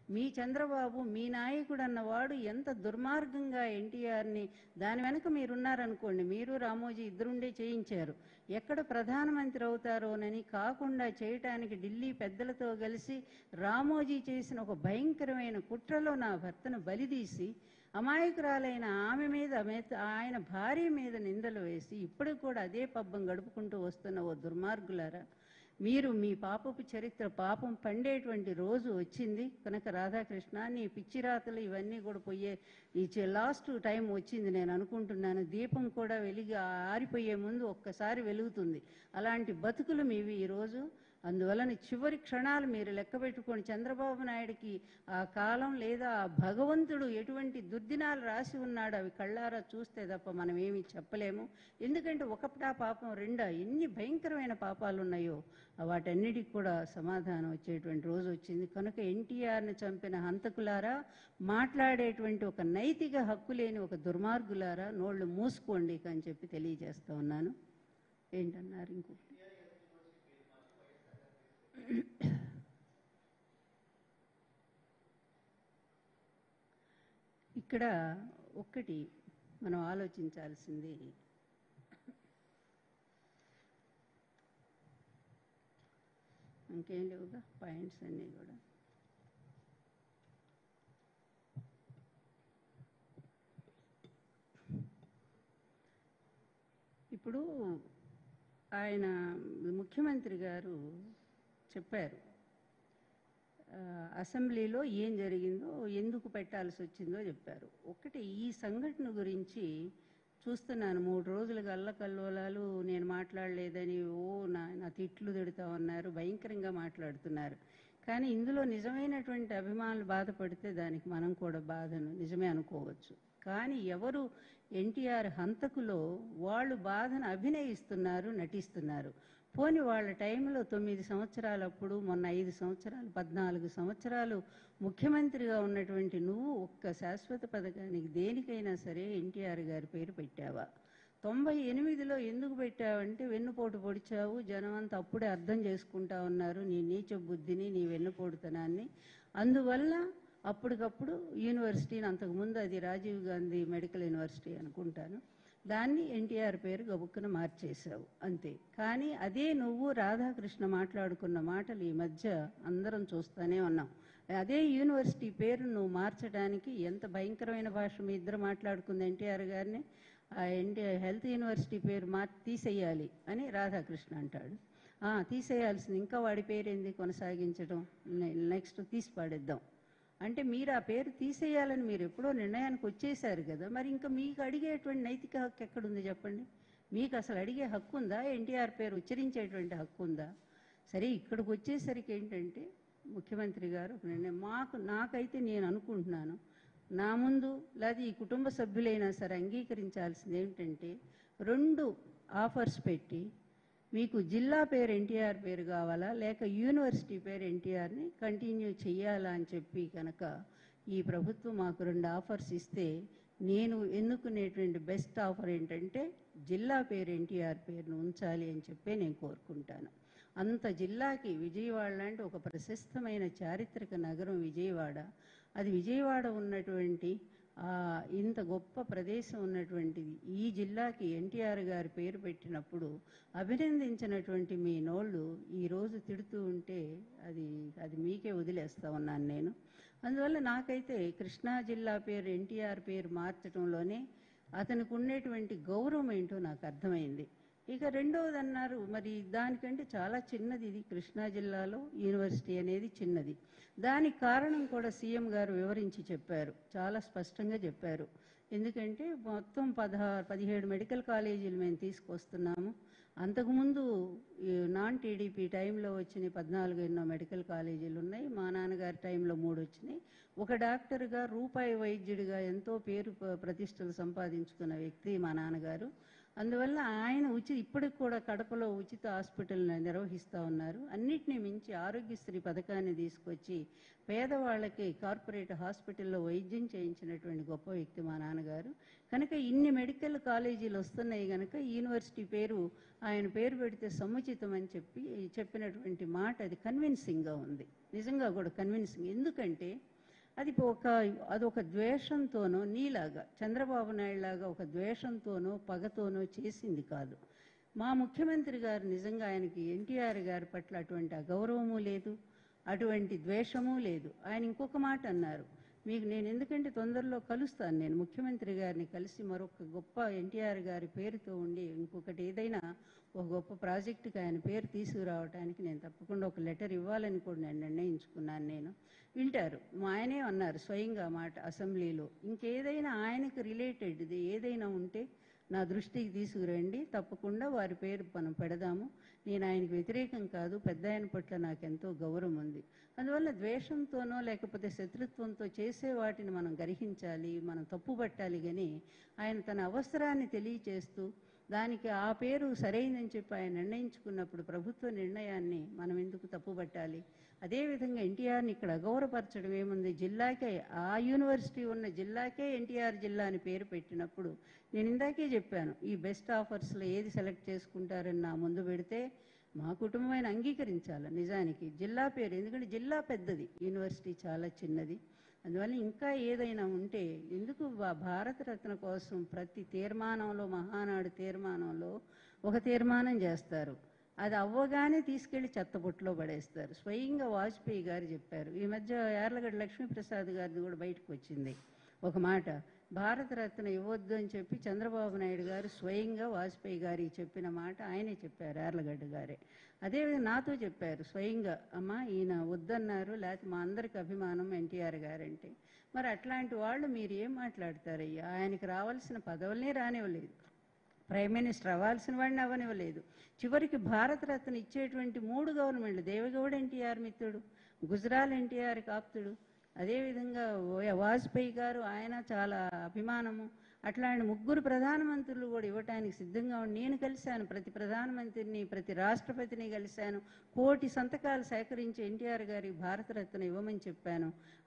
మీ చంద్రబాబు మీ నాయకుడు అన్నవాడు ఎంత దుర్మార్గంగా ఎన్టీఆర్ని దాని వెనక మీరున్నారనుకోండి మీరు రామోజీ ఇద్దరుండే చేయించారు ఎక్కడ ప్రధానమంత్రి అవుతారోనని కాకుండా చేయటానికి ఢిల్లీ పెద్దలతో కలిసి రామోజీ చేసిన ఒక భయంకరమైన కుట్రలో నా భర్తను బలిదీసి అమాయకురాలైన ఆమె మీద మెత- ఆయన భార్య మీద నిందలు వేసి ఇప్పటికి కూడా అదే పబ్బం గడుపుకుంటూ వస్తున్న ఓ దుర్మార్గులారా మీరు మీ పాపపు చరిత్ర పాపం పండేటువంటి రోజు వచ్చింది కనుక రాధాకృష్ణ నీ పిచ్చి రాతలు ఇవన్నీ కూడా పోయే ఈ లాస్ట్ టైం వచ్చింది నేను అనుకుంటున్నాను దీపం కూడా వెలిగి ఆరిపోయే ముందు ఒక్కసారి వెలుగుతుంది అలాంటి బతుకులు మీవి ఈరోజు అందువలన చివరి క్షణాలు మీరు లెక్క పెట్టుకోండి చంద్రబాబు నాయుడికి ఆ కాలం లేదా ఆ భగవంతుడు ఎటువంటి దుర్దినాలు రాసి ఉన్నాడు అవి కళ్ళారా చూస్తే తప్ప మనం ఏమీ చెప్పలేము ఎందుకంటే ఒకటా పాపం రెండా ఎన్ని భయంకరమైన పాపాలు ఉన్నాయో వాటన్నిటికి కూడా సమాధానం వచ్చేటువంటి రోజు వచ్చింది కనుక ఎన్టీఆర్ని చంపిన హంతకులారా మాట్లాడేటువంటి ఒక నైతిక హక్కు లేని ఒక దుర్మార్గులారా నోళ్ళు మూసుకోండి అని చెప్పి తెలియజేస్తా ఉన్నాను ఏంటన్నారు ఇంకొకటి ఇక్కడ ఒక్కటి మనం ఆలోచించాల్సింది ఇంకేం లేవుగా పాయింట్స్ అన్నీ కూడా ఇప్పుడు ఆయన ముఖ్యమంత్రి గారు చెప్పారు ఆ, అసెంబ్లీలో ఏం జరిగిందో ఎందుకు పెట్టాల్సి వచ్చిందో చెప్పారు ఒకటి ఈ సంఘటన గురించి చూస్తున్నాను మూడు రోజులుగా అల్లకల్లోలాలు నేను మాట్లాడలేదని ఓ నా నా తిట్లు తిడుతా ఉన్నారు భయంకరంగా మాట్లాడుతున్నారు కానీ ఇందులో నిజమైనటువంటి అభిమానులు బాధపడితే దానికి మనం కూడా బాధను నిజమే అనుకోవచ్చు కానీ ఎవరు ఎన్టీఆర్ హంతకులో వాళ్ళు బాధను అభినయిస్తున్నారు నటిస్తున్నారు పోని వాళ్ళ టైంలో తొమ్మిది సంవత్సరాలప్పుడు మొన్న ఐదు సంవత్సరాలు పద్నాలుగు సంవత్సరాలు ముఖ్యమంత్రిగా ఉన్నటువంటి నువ్వు ఒక్క శాశ్వత పథకానికి దేనికైనా సరే ఎన్టీఆర్ గారి పేరు పెట్టావా తొంభై ఎనిమిదిలో ఎందుకు పెట్టావంటే వెన్నుపోటు పొడిచావు జనం అంతా అప్పుడే అర్థం చేసుకుంటా ఉన్నారు నీ నీచ బుద్ధిని నీ వెన్నుపోటుతనాన్ని అందువల్ల అప్పటికప్పుడు యూనివర్సిటీని అంతకుముందు అది రాజీవ్ గాంధీ మెడికల్ యూనివర్సిటీ అనుకుంటాను దాన్ని ఎన్టీఆర్ పేరు గబుక్కున మార్చేశావు అంతే కానీ అదే నువ్వు రాధాకృష్ణ మాట్లాడుకున్న మాటలు ఈ మధ్య అందరం చూస్తూనే ఉన్నాం అదే యూనివర్సిటీ పేరు నువ్వు మార్చడానికి ఎంత భయంకరమైన భాష మీ ఇద్దరు మాట్లాడుకుంది ఎన్టీఆర్ గారిని ఆ ఎన్టీఆర్ హెల్త్ యూనివర్సిటీ పేరు మార్ తీసేయాలి అని రాధాకృష్ణ అంటాడు "ఆ, తీసేయాల్సింది ఇంకా వాడి పేరేంది కొనసాగించడం నె- నెక్స్ట్ తీసి పాడేద్దాం అంటే మీరు ఆ పేరు తీసేయాలని మీరు ఎప్పుడో నిర్ణయానికి వచ్చేసారు కదా మరి ఇంకా మీకు అడిగేటువంటి నైతిక హక్కు ఎక్కడుంది చెప్పండి మీకు అసలు అడిగే హక్కు ఉందా ఎన్టీఆర్ పేరు ఉచ్చరించేటువంటి హక్కు ఉందా సరే ఇక్కడికి వచ్చేసరికి ఏంటంటే ముఖ్యమంత్రి గారు ఒక నిర్ణయం మాకు నాకైతే నేను అనుకుంటున్నాను నా ముందు లేదా ఈ కుటుంబ సభ్యులైనా సరే అంగీకరించాల్సింది ఏమిటంటే రెండు ఆఫర్స్ పెట్టి మీకు జిల్లా పేరు ఎన్టీఆర్ పేరు కావాలా లేక యూనివర్సిటీ పేరు ఎన్టీఆర్ని కంటిన్యూ చేయాలా అని చెప్పి కనుక ఈ ప్రభుత్వం మాకు రెండు ఆఫర్స్ ఇస్తే నేను ఎన్నుకునేటువంటి బెస్ట్ ఆఫర్ ఏంటంటే జిల్లా పేరు ఎన్టీఆర్ పేరును ఉంచాలి అని చెప్పి నేను కోరుకుంటాను అంత జిల్లాకి విజయవాడ లాంటి ఒక ప్రశస్తమైన చారిత్రక నగరం విజయవాడ అది విజయవాడ ఉన్నటువంటి ఆ, ఇంత గొప్ప ప్రదేశం ఉన్నటువంటిది ఈ జిల్లాకి ఎన్టీఆర్ గారి పేరు పెట్టినప్పుడు అభినందించినటువంటి మీ నోళ్ళు ఈరోజు తిడుతూ ఉంటే అది అది మీకే వదిలేస్తా ఉన్నాను నేను అందువల్ల నాకైతే కృష్ణా జిల్లా పేరు ఎన్టీఆర్ పేరు మార్చడంలోనే అతనికి ఉండేటువంటి గౌరవం ఏంటో నాకు అర్థమైంది ఇక రెండవది అన్నారు మరి దానికంటే చాలా చిన్నది ఇది కృష్ణా జిల్లాలో యూనివర్సిటీ అనేది చిన్నది దానికి కారణం కూడా సీఎం గారు వివరించి చెప్పారు చాలా స్పష్టంగా చెప్పారు ఎందుకంటే మొత్తం పదహారు పదిహేడు మెడికల్ కాలేజీలు మేము తీసుకొస్తున్నాము అంతకుముందు ఈ నాన్ టీడీపీ టైంలో వచ్చిన పద్నాలుగు ఎన్నో మెడికల్ కాలేజీలు ఉన్నాయి మా నాన్నగారి టైంలో మూడు వచ్చినాయి ఒక డాక్టర్గా రూపాయి వైద్యుడిగా ఎంతో పేరు ప- ప్రతిష్టలు సంపాదించుకున్న వ్యక్తి మా నాన్నగారు అందువల్ల ఆయన ఉచిత ఇప్పటికి కూడా కడపలో ఉచిత హాస్పిటల్ నిర్వహిస్తూ ఉన్నారు అన్నిటినీ మించి ఆరోగ్యశ్రీ పథకాన్ని తీసుకొచ్చి పేదవాళ్ళకి కార్పొరేట్ హాస్పిటల్లో వైద్యం చేయించినటువంటి గొప్ప వ్యక్తి మా నాన్నగారు కనుక ఇన్ని మెడికల్ కాలేజీలు వస్తున్నాయి కనుక యూనివర్సిటీ పేరు ఆయన పేరు పెడితే సముచితం అని చెప్పి చెప్పినటువంటి మాట అది కన్విన్సింగ్గా ఉంది నిజంగా కూడా కన్విన్సింగ్ ఎందుకంటే అది ఒక అదొక ద్వేషంతోనో నీలాగా చంద్రబాబు నాయుడు లాగా ఒక ద్వేషంతోనో పగతోనో చేసింది కాదు మా ముఖ్యమంత్రి గారు నిజంగా ఆయనకి ఎన్టీఆర్ గారి పట్ల అటువంటి అగౌరవము లేదు అటువంటి ద్వేషము లేదు ఆయన ఇంకొక మాట అన్నారు మీకు నేను ఎందుకంటే తొందరలో కలుస్తాను నేను ముఖ్యమంత్రి గారిని కలిసి మరొక గొప్ప ఎన్టీఆర్ గారి పేరుతో ఉండి ఇంకొకటి ఏదైనా ఒక గొప్ప ప్రాజెక్టుకి ఆయన పేరు తీసుకురావడానికి నేను తప్పకుండా ఒక లెటర్ ఇవ్వాలని కూడా నేను నిర్ణయించుకున్నాను నేను వింటారు మా ఆయనే అన్నారు స్వయంగా ఆ మాట అసెంబ్లీలో ఇంకేదైనా ఆయనకు రిలేటెడ్ది ఏదైనా ఉంటే నా దృష్టికి తీసుకురండి తప్పకుండా వారి పేరు మనం పెడదాము నేను ఆయనకు వ్యతిరేకం కాదు పెద్ద ఆయన పట్ల నాకు ఎంతో గౌరవం ఉంది అందువల్ల ద్వేషంతోనో లేకపోతే శత్రుత్వంతో చేసే వాటిని మనం గ్రహించాలి మనం తప్పుపట్టాలి కానీ ఆయన తన అవసరాన్ని తెలియచేస్తూ దానికి ఆ పేరు సరైనని చెప్పి ఆయన నిర్ణయించుకున్నప్పుడు ప్రభుత్వ నిర్ణయాన్ని మనం ఎందుకు తప్పుపట్టాలి అదేవిధంగా ఎన్టీఆర్ని ఇక్కడ అగౌరవపరచడం ఏముంది జిల్లాకే ఆ యూనివర్సిటీ ఉన్న జిల్లాకే ఎన్టీఆర్ జిల్లా అని పేరు పెట్టినప్పుడు నేను ఇందాకే చెప్పాను ఈ బెస్ట్ ఆఫర్స్లో ఏది సెలెక్ట్ చేసుకుంటారని నా ముందు పెడితే మా కుటుంబమైన అంగీకరించాలి నిజానికి జిల్లా పేరు ఎందుకంటే జిల్లా పెద్దది యూనివర్సిటీ చాలా చిన్నది అందువల్ల ఇంకా ఏదైనా ఉంటే ఎందుకు భా- భారతరత్న కోసం ప్రతి తీర్మానంలో మహానాడు తీర్మానంలో ఒక తీర్మానం చేస్తారు అది అవ్వగానే తీసుకెళ్లి చెత్తబుట్టలో పడేస్తారు స్వయంగా వాజ్పేయి గారు చెప్పారు ఈ మధ్య యార్లగడ్డ లక్ష్మీప్రసాద్ గారిది కూడా బయటకు వచ్చింది ఒక మాట భారతరత్న ఇవ్వద్దు అని చెప్పి చంద్రబాబు నాయుడు గారు స్వయంగా వాజ్పేయి గారికి చెప్పిన మాట ఆయనే చెప్పారు యార్లగడ్డ గారే అదేవిధంగా నాతో చెప్పారు స్వయంగా అమ్మ ఈయన వద్దన్నారు లేకపోతే మా అందరికి అభిమానం ఎన్టీఆర్ గారంటే మరి అట్లాంటి వాళ్ళు మీరు ఏం మాట్లాడతారయ్యా ఆయనకి రావాల్సిన పదవులనే రానివ్వలేదు ప్రైమ్ మినిస్టర్ అవ్వాల్సిన వాడిని అవ్వనివ్వలేదు చివరికి భారతరత్న ఇచ్చేటువంటి మూడు గవర్నమెంట్లు దేవగౌడ ఎన్టీఆర్ మిత్రుడు గుజరాల్ ఎన్టీఆర్ కాప్తుడు అదేవిధంగా వా- వాజ్పేయి గారు ఆయన చాలా అభిమానము అట్లాంటి ముగ్గురు ప్రధానమంత్రులు కూడా ఇవ్వటానికి సిద్ధంగా ఉండి నేను కలిశాను ప్రతి ప్రధానమంత్రిని ప్రతి రాష్ట్రపతిని కలిశాను కోటి సంతకాలు సేకరించి ఎన్టీఆర్ గారికి భారతరత్న ఇవ్వమని చెప్పాను